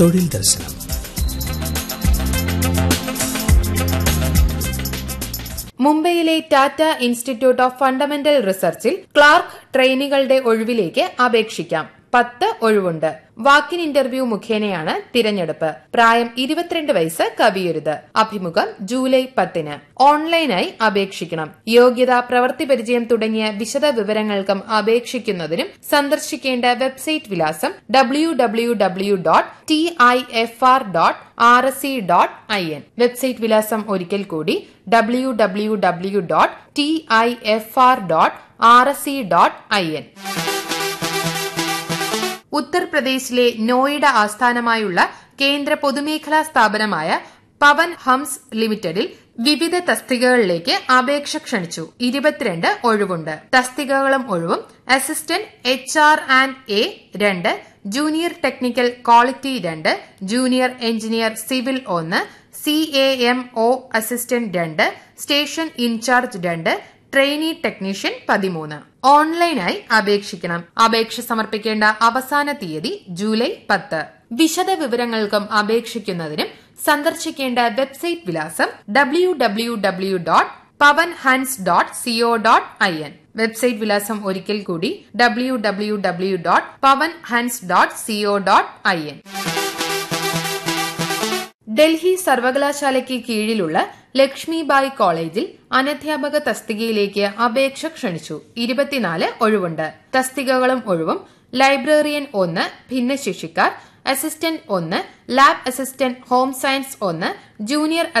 തൊഴിൽ ദർശനം മുംബൈയിലെ ടാറ്റ ഇൻസ്റ്റിറ്റ്യൂട്ട് ഓഫ് ഫണ്ടമെന്റൽ റിസർച്ചിൽ ക്ലാർക്ക് ട്രെയിനികളുടെ ഒഴിവിലേക്ക് അപേക്ഷിക്കാം പത്ത് ഒഴിവുണ്ട് വാക്കിൻ ഇന്റർവ്യൂ മുഖേനയാണ് തിരഞ്ഞെടുപ്പ് പ്രായം ഇരുപത്തിരണ്ട് വയസ്സ് കവിയരുത് അഭിമുഖം ജൂലൈ പത്തിന് ഓൺലൈനായി അപേക്ഷിക്കണം യോഗ്യത പ്രവൃത്തി പരിചയം തുടങ്ങിയ വിശദ വിവരങ്ങൾക്കും അപേക്ഷിക്കുന്നതിനും സന്ദർശിക്കേണ്ട വെബ്സൈറ്റ് വിലാസം W W W dot T I F R dot R S C dot I N website വിലാസം ഒരിക്കൽ കൂടി W W W dot T I F R dot R S C dot I N ഉത്തർപ്രദേശിലെ നോയിഡ ആസ്ഥാനമായുള്ള കേന്ദ്ര പൊതുമേഖലാ സ്ഥാപനമായ പവൻ ഹംസ് ലിമിറ്റഡിൽ വിവിധ തസ്തികകളിലേക്ക് അപേക്ഷ ക്ഷണിച്ചു ഇരുപത്തിരണ്ട് ഒഴിവുണ്ട് തസ്തികകളും ഒഴിവും assistant H R and A രണ്ട് ജൂനിയർ ടെക്നിക്കൽ ക്വാളിറ്റി രണ്ട് ജൂനിയർ എഞ്ചിനീയർ സിവിൽ ഒന്ന് C A M O assistant രണ്ട് സ്റ്റേഷൻ ഇൻചാർജ് രണ്ട് ട്രെയിനി ടെക്നീഷ്യൻ പതിമൂന്ന് ഓൺലൈനായി അപേക്ഷിക്കണം അപേക്ഷ സമർപ്പിക്കേണ്ട അവസാന തീയതി ജൂലൈ പത്ത് വിശദ വിവരങ്ങൾക്കും അപേക്ഷിക്കുന്നതിനും സന്ദർശിക്കേണ്ട വെബ്സൈറ്റ് വിലാസം W W W dot Pawan Hans dot CO dot I N website വിലാസം ഒരിക്കൽ കൂടി W W W dot Pawan Hans dot CO dot I N Delhi സർവകലാശാലയ്ക്ക് കീഴിലുള്ള ലക്ഷ്മിബായ് കോളേജിൽ അനധ്യാപക തസ്തികയിലേക്ക് അപേക്ഷ ക്ഷണിച്ചു ഇരുപത്തിനാല് ഒഴിവുണ്ട് തസ്തികകളും ഒഴിവും ലൈബ്രറിയൻ ഒന്ന് ഭിന്നശേഷിക്കാർ അസിസ്റ്റന്റ് ഒന്ന് ലാബ് അസിസ്റ്റന്റ് ഹോം സയൻസ് ഒന്ന് ജൂനിയർ